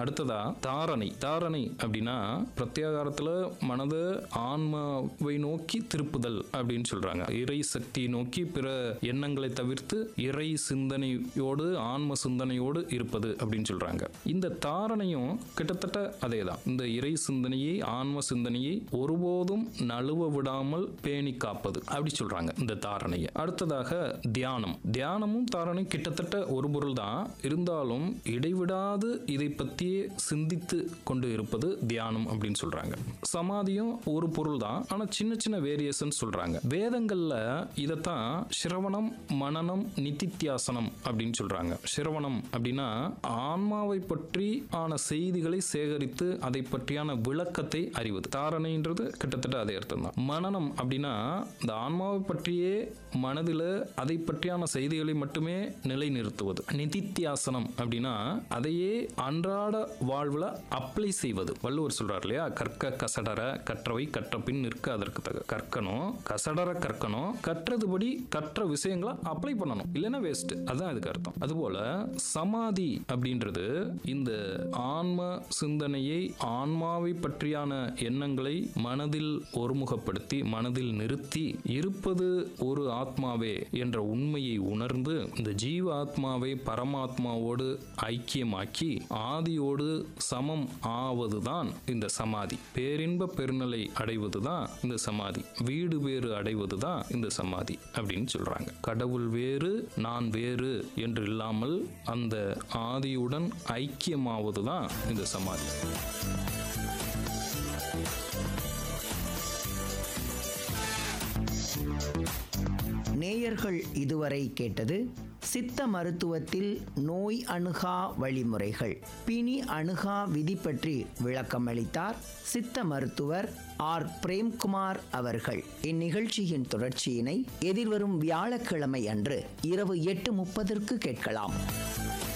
அடுத்ததா தாரணை தாரணை அப்படின்னா பிரத்யாகாரத்துல மனது ஆன்மாவை நோக்கி திருப்புதல் அப்படின்னு சொல்றாங்க இறை சக்தியை நோக்கி பிற எண்ணங்களை தவிர்த்து இறை சிந்தனையோடு ஆன்ம சிந்தனையோடு இருப்பது அப்படின்னு சொல்றாங்க இந்த தாரணையும் கிட்டத்தட்ட அதே தான் இந்த இறை சிந்தனையை ஆன்ம சிந்தனையை ஒருபோதும் நழுவ விடாமல் பேணி காப்பது அப்படி சொல்றாங்க இந்த தாரணையை அடுத்ததாக தியானம் தியானமும் தாரணையும் கிட்டத்தட்ட ஒரு பொருள் தான் இருந்தாலும் இடைவிடாது இதை பற்றியே சிந்தித்து கொண்டு இருப்பது தியானம் அப்படின்னு சொல்றாங்க சமாதியும் ஒரு பொருள் தான் ஆனா சின்ன சின்ன வேரியேஷன் சொல்றாங்க வேதங்கள்ல இதைத்தான் சிரவணம் மனனம் நிதித்தியாசனம் அப்படின்னு சொல்றாங்க சிரவணம் அப்படின்னா ஆன்மாவை பற்றி ஆன செய்திகளை சேகரித்து அதை பற்றியான விளக்கத்தை அறிவது தாரணைன்றது கிட்டத்தட்ட அதே அர்த்தம் தான் மனனம் அப்படின்னா இந்த ஆன்மாவை பற்றியே மனதில் அதை பற்றியான செய்திகளை மட்டுமே நிலைநிறுத்துவது நிதித்தியாசனம் அப்படின்னா அதையே அன்றாட வாழ்வில் அப்ளை செய்வது வள்ளுவர் சொல்றார் இல்லையா கற்க கசடர கற்றவை கற்ற பின் நிற்க அதற்கு தக கற்கணும் கசடர கற்கணும் கற்றதுபடி கற்ற விஷயங்களை அப்ளை பண்ணணும் இல்லைன்னா வேஸ்ட் அதான் இதுக்கு அர்த்தம் அதுபோல சமாதி அப்படின்றது இந்த ஆன்ம சிந்தனையை ஆன்மாவை பற்றியான எண்ணங்களை மனதில் ஒருமுகப்படுத்தி மனதில் நிறுத்தி இருப்பது ஒரு ஆத்மாவே என்ற உண்மையை உணர்ந்து இந்த ஜீவ ஆத்மாவை பரமாத்மாவோடு ஐக்கியமாக்கி ஆதியோடு சமம் ஆவதுதான் இந்த சமாதி பேரின்ப பெருநிலை அடைவதுதான் இந்த சமாதி வீடு வேறு அடைவதுதான் இந்த சமாதி அப்படின்னு சொல்றாங்க கடவுள் வேறு நான் வேறு என்று இல்லாமல் அந்த ஆதியுடன் ஐக்கியமாவதுதான் இந்த சமாதி நேயர்கள் இதுவரை கேட்டது சித்த மருத்துவத்தில் நோய் அணுகா வழிமுறைகள் பிணி அணுகா விதி பற்றி விளக்கமளித்தார் சித்த மருத்துவர் ஆர் பிரேம்குமார் அவர்கள் இந்நிகழ்ச்சியின் தொடர்ச்சியினை எதிர்வரும் வியாழக்கிழமை அன்று இரவு எட்டு முப்பதற்கு கேட்கலாம்